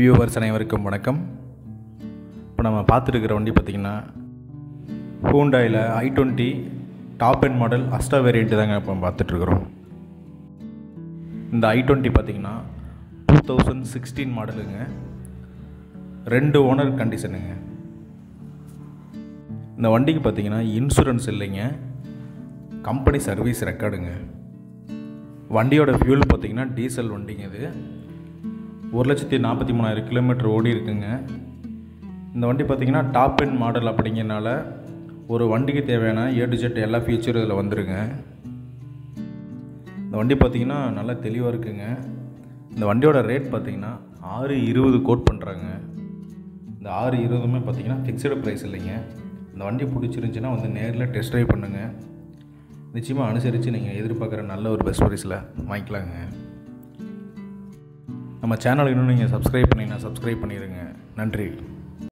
viewers அனைவருக்கும் வணக்கம் இப்போ நம்ம பார்த்துருக்கிற வண்டி பார்த்திங்கன்னா ஹூண்டாயில் i twenty top end model Asta variant தாங்க இப்போ பார்த்துட்ருக்குறோம் இந்த ஐ டுவெண்ட்டி பார்த்திங்கன்னா டூ தௌசண்ட் சிக்ஸ்டீன் மாடலுங்க ரெண்டு ஓனர் கண்டிஷனுங்க இந்த வண்டிக்கு பார்த்தீங்கன்னா இன்சூரன்ஸ் இல்லைங்க கம்பெனி சர்வீஸ் ரெக்கார்டுங்க வண்டியோட ஃபியூல் பார்த்தீங்கன்னா டீசல் வண்டிங்க இது ஒரு லட்சத்தி நாற்பத்தி மூணாயிரம் கிலோமீட்டர் ஓடி இருக்குங்க இந்த வண்டி பார்த்தீங்கன்னா டாப் எண்ட் மாடல் அப்படிங்கிறனால ஒரு வண்டிக்கு தேவையான ஏ டு ஜெட் எல்லா ஃபீச்சரும் இதில் வந்துருங்க இந்த வண்டி பார்த்தீங்கன்னா நல்லா தெளிவாக இருக்குங்க இந்த வண்டியோட ரேட் பார்த்தீங்கன்னா ஆறு இருபது கோட் பண்ணுறாங்க இந்த ஆறு இருபதுமே பார்த்தீங்கன்னா ஃபிக்ஸடு ப்ரைஸ் இல்லைங்க இந்த வண்டி பிடிச்சிருந்துச்சின்னா வந்து நேரில் டெஸ்ட் ட்ரைவ் பண்ணுங்கள் நிச்சயமாக அனுசரித்து நீங்கள் எதிர்பார்க்குற நல்ல ஒரு பெஸ்ட் ப்ரைஸில் வாங்கிக்கலாங்க நம்ம சேனலுக்கு இன்னும் நீங்கள் சப்ஸ்கிரைப் பண்ணிங்கன்னா சப்ஸ்கிரைப் பண்ணிடுங்க நன்றி